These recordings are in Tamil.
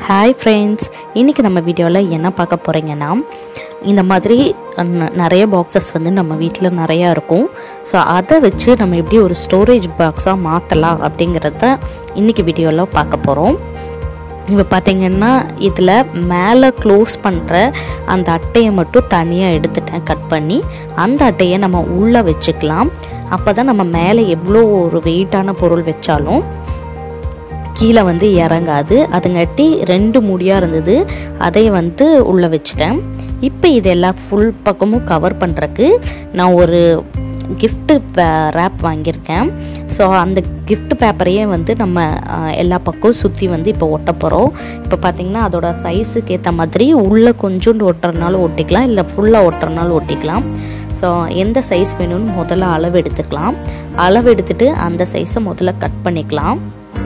ஹாய் ஃப்ரெண்ட்ஸ் இன்றைக்கி நம்ம வீடியோவில் என்ன பார்க்க போகிறீங்கன்னா இந்த மாதிரி ந- நிறைய பாக்ஸஸ் வந்து நம்ம வீட்டில் நிறையா இருக்கும் ஸோ அதை வச்சு நம்ம எப்படி ஒரு ஸ்டோரேஜ் பாக்ஸாக மாற்றலாம் அப்படிங்கிறத இன்றைக்கி வீடியோவில் பார்க்க போகிறோம் இப்போ பார்த்தீங்கன்னா இதில் மேலே க்ளோஸ் பண்ணுற அந்த அட்டையை மட்டும் தனியாக எடுத்துட்டேன் கட் பண்ணி அந்த அட்டையை நம்ம உள்ளே வச்சுக்கலாம் அப்போ தான் நம்ம மேலே எவ்வளோ ஒரு வெயிட்டான பொருள் வச்சாலும் கீழே வந்து இறங்காது அதுங்காட்டி ரெண்டு முடியாக இருந்தது அதை வந்து உள்ளே வச்சுட்டேன் இப்போ இது எல்லாம் ஃபுல் பக்கமும் கவர் பண்ணுறக்கு நான் ஒரு gift ரேப் வாங்கியிருக்கேன் ஸோ அந்த gift பேப்பரையே வந்து நம்ம அஹ், எல்லா பக்கம் சுற்றி வந்து இப்போ ஒட்ட போகிறோம் இப்போ பார்த்தீங்கன்னா அதோட சைஸுக்கு ஏற்ற மாதிரி உள்ளே கொஞ்சோண்டு ஒட்டுறதுனாலும் ஒட்டிக்கலாம் இல்லை ஃபுல்லாக ஒட்டுறதுனாலும் ஒட்டிக்கலாம் ஸோ எந்த சைஸ் வேணும்னு முதல்ல அளவு எடுத்துக்கலாம் அளவு எடுத்துட்டு அந்த சைஸை முதல்ல கட் பண்ணிக்கலாம்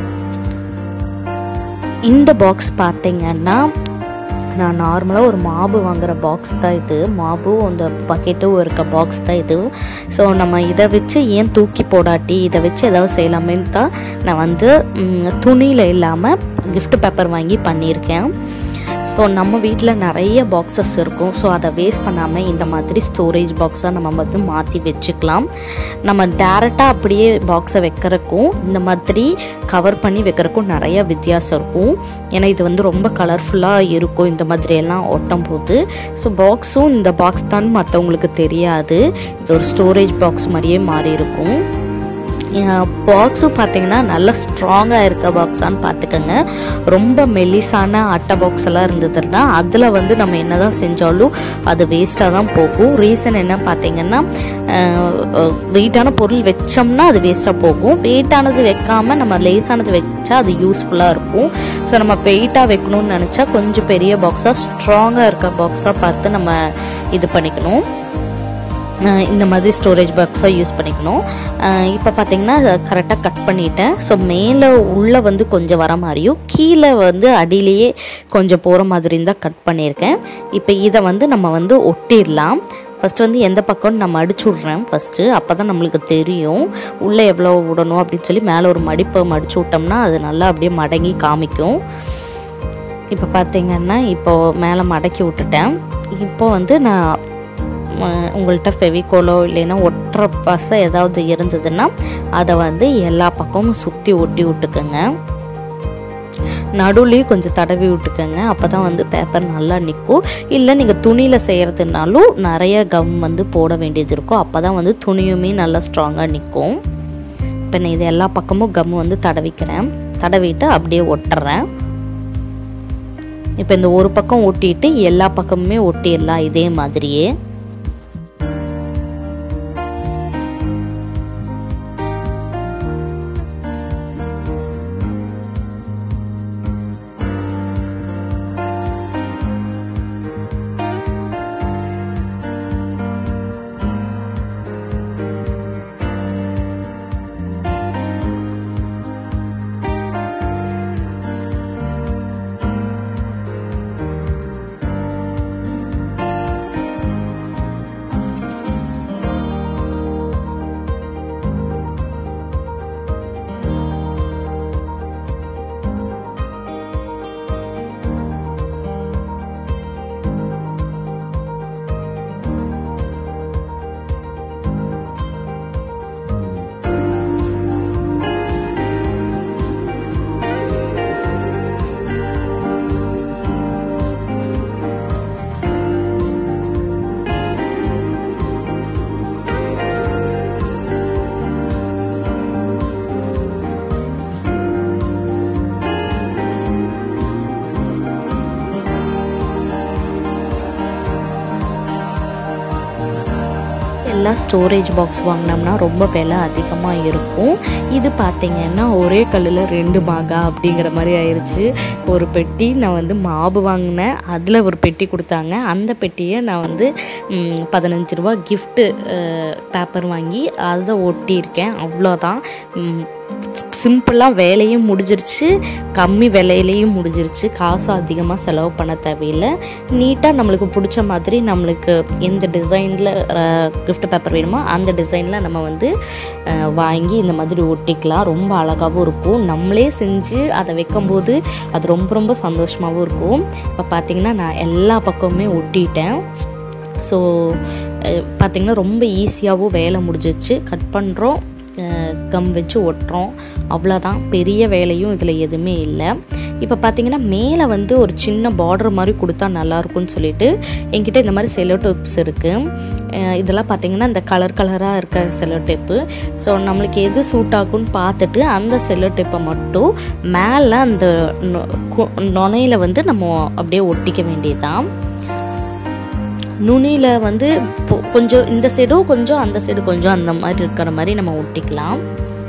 இந்த பாக்ஸ் பார்த்தீங்கன்னா நான் நார்மலாக ஒரு மாவு வாங்குற பாக்ஸ் தான் இது மாவும் அந்த பக்கெட்டும் இருக்க பாக்ஸ் தான் இது ஸோ நம்ம இதை வச்சு ஏன் தூக்கி போடாட்டி இதை வச்சு ஏதாவது செய்யலாமேன்னு தான் நான் வந்து துணியில் இல்லாமல் gift பேப்பர் வாங்கி பண்ணியிருக்கேன் ஸோ நம்ம வீட்டில் நிறைய பாக்ஸஸ் இருக்கும் ஸோ அதை வேஸ்ட் பண்ணாமல் இந்த மாதிரி ஸ்டோரேஜ் பாக்ஸாக நம்ம வந்து மாற்றி வச்சுக்கலாம் நம்ம டேரெக்டாக அப்படியே பாக்ஸை வைக்கிறதுக்கும் இந்த மாதிரி கவர் பண்ணி வைக்கிறதுக்கும் நிறைய வித்தியாசம் இருக்கும் ஏன்னா இது வந்து ரொம்ப கலர்ஃபுல்லாக இருக்கும் இந்த மாதிரி எல்லாம் ஒட்டும் போது ஸோ பாக்ஸும் இந்த பாக்ஸ் தான் மற்றவங்களுக்கு தெரியாது இது ஒரு ஸ்டோரேஜ் பாக்ஸ் மாதிரியே மாறி இருக்கும் பாக்ஸும் பார்த்தீங்கன்னா நல்லா ஸ்ட்ராங்காக இருக்க பாக்ஸான்னு பார்த்துக்கோங்க ரொம்ப மெல்லிசான அட்டை பாக்ஸ் எல்லாம் இருந்ததுன்னா அதில் வந்து நம்ம என்னதான் செஞ்சாலும் அது வேஸ்ட்டாக தான் போகும் ரீசன் என்ன பார்த்தீங்கன்னா வெயிட்டான பொருள் வச்சோம்னா அது வேஸ்ட்டாக போகும் வெயிட்டானது வைக்காம நம்ம லேசானது வச்சா அது யூஸ்ஃபுல்லாக இருக்கும் ஸோ நம்ம வெயிட்டாக வைக்கணும்னு நினச்சா கொஞ்சம் பெரிய பாக்ஸாக ஸ்ட்ராங்காக இருக்க பாக்ஸாக பார்த்து நம்ம இது பண்ணிக்கணும் அஹ் இந்த மாதிரி ஸ்டோரேஜ் பாக்ஸாக யூஸ் பண்ணிக்கணும் இப்போ பார்த்தீங்கன்னா கரெக்டாக கட் பண்ணிட்டேன் ஸோ மேலே உள்ளே வந்து கொஞ்சம் வர மாதிரியும் கீழே வந்து அடியிலேயே கொஞ்சம் போகிற மாதிரி தான் கட் பண்ணியிருக்கேன் இப்போ இதை வந்து நம்ம வந்து ஒட்டிடலாம் ஃபஸ்ட்டு வந்து எந்த பக்கம்னு நான் மடிச்சு விட்றேன் ஃபஸ்ட்டு அப்போ தான் நம்மளுக்கு தெரியும் உள்ளே எவ்வளோ விடணும் அப்படின்னு சொல்லி மேலே ஒரு மடிப்பை மடிச்சு விட்டோம்னா அது நல்லா அப்படியே மடங்கி காமிக்கும் இப்போ பார்த்தீங்கன்னா இப்போ மேலே மடக்கி விட்டுட்டேன் இப்போ வந்து நான் அஹ், உங்கள்கிட்ட ஃபெவிகோலோ இல்லைன்னா ஒட்டுற பசை ஏதாவது இருந்ததுன்னா அதை வந்து எல்லா பக்கமும் சுற்றி ஒட்டி விட்டுக்கோங்க நடுவுலையும் கொஞ்சம் தடவி விட்டுக்கோங்க அப்போ தான் வந்து பேப்பர் நல்லா நிற்கும் இல்லை நீங்கள் துணியில் செய்கிறதுனாலும் நிறைய கம் வந்து போட வேண்டியது இருக்கும் அப்போ தான் வந்து துணியுமே நல்லா ஸ்ட்ராங்காக நிற்கும் இப்போ நான் இது எல்லா பக்கமும் கம் வந்து தடவிக்கிறேன் தடவிட்டு அப்படியே ஒட்டுறேன் இப்போ இந்த ஒரு பக்கம் ஒட்டிட்டு எல்லா பக்கமுமே ஒட்டிடலாம் இதே மாதிரியே எல்லா ஸ்டோரேஜ் பாக்ஸ் வாங்கினோம்னா ரொம்ப விலை அதிகமாக இருக்கும் இது பார்த்தீங்கன்னா ஒரே கல்லில் ரெண்டு மாகா அப்படிங்கிற மாதிரி ஆயிடுச்சு ஒரு பெட்டி நான் வந்து மாவு வாங்கினேன் அதில் ஒரு பெட்டி கொடுத்தாங்க அந்த பெட்டியை நான் வந்து ம், பதினஞ்சு ரூபா கிஃப்ட்டு பேப்பர் வாங்கி அதை ஒட்டியிருக்கேன் அவ்வளோதான் சிம்பிளாக வேலையும் முடிஞ்சிருச்சு கம்மி விலையிலையும் முடிஞ்சிருச்சு காசு அதிகமாக செலவு பண்ண தேவையில்லை நீட்டாக நம்மளுக்கு பிடிச்ச மாதிரி நம்மளுக்கு எந்த டிசைனில் gift பேப்பர் வேணுமோ அந்த டிசைனில் நம்ம வந்து அஹ், வாங்கி இந்த மாதிரி ஒட்டிக்கலாம் ரொம்ப அழகாகவும் இருக்கும் நம்மளே செஞ்சு அதை வைக்கும்போது அது ரொம்ப ரொம்ப சந்தோஷமாகவும் இருக்கும் இப்போ பார்த்தீங்கன்னா நான் எல்லா பக்கமுமே ஒட்டிட்டேன் ஸோ பார்த்திங்கன்னா ரொம்ப ஈஸியாகவும் வேலை முடிஞ்சிச்சு கட் பண்ணுறோம் கம் வச்சு ஒட்டுறோம் அவ்வளோதான் பெரிய வேலையும் இதில் எதுவுமே இல்லை இப்போ பார்த்தீங்கன்னா மேலே வந்து ஒரு சின்ன பார்டர் மாதிரி கொடுத்தா நல்லாயிருக்கும்னு சொல்லிட்டு என்கிட்ட இந்த மாதிரி செலோ டேப்ஸ் இருக்குது இதெல்லாம் பார்த்தீங்கன்னா இந்த கலர் கலராக இருக்க செலோ டேப்பு ஸோ நம்மளுக்கு எது சூட் ஆகும்னு பார்த்துட்டு அந்த செல்லோ டேப்பை மட்டும் மேலே அந்த நொ- கு- நுனையில வந்து நம்ம அப்படியே ஒட்டிக்க வேண்டியதுதான் நுனியில் வந்து பொ- கொஞ்சம் இந்த சைடும் கொஞ்சம் அந்த சைடு கொஞ்சம் அந்த மாதிரி இருக்கிற மாதிரி நம்ம ஒட்டிக்கலாம்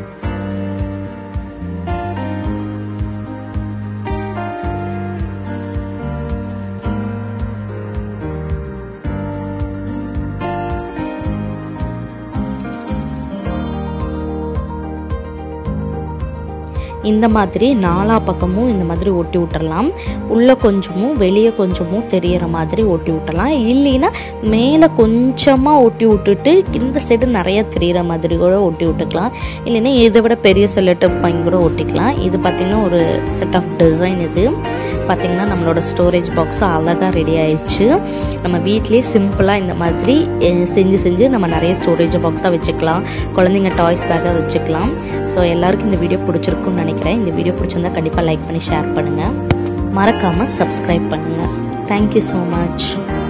இந்த மாதிரி நாலா பக்கமும் இந்த மாதிரி ஒட்டி விட்டுறலாம் உள்ளே கொஞ்சமும் வெளியே கொஞ்சமும் தெரியற மாதிரி ஒட்டி விட்டுறலாம் இல்லைன்னா மேலே கொஞ்சமாக ஒட்டி விட்டுட்டு இந்த சைடு நிறைய தெரியிற மாதிரி கூட ஒட்டி விட்டுக்கலாம் இல்லைன்னா இதை விட பெரிய செல்லட்டப் வாங்கி கூட ஒட்டிக்கலாம் இது பார்த்திங்கன்னா ஒரு செட் ஆஃப் டிசைன் இது பார்த்திங்கன்னா நம்மளோட ஸ்டோரேஜ் பாக்ஸும் அழகாக ரெடி ஆயிடுச்சு நம்ம வீட்லேயே சிம்பிளாக இந்த மாதிரி அஹ், செஞ்சு செஞ்சு நம்ம நிறைய ஸ்டோரேஜ் பாக்ஸாக வச்சுக்கலாம் குழந்தைங்க டாய்ஸ் பேக்காக வச்சுக்கலாம் ஸோ எல்லாருக்கும் இந்த வீடியோ பிடிச்சிருக்கும்னு நினைக்கிறேன் இந்த வீடியோ பிடிச்சிருந்தா கண்டிப்பாக லைக் பண்ணி ஷேர் பண்ணுங்கள் மறக்காமல் சப்ஸ்கிரைப் பண்ணுங்கள் தேங்க்யூ ஸோ மச்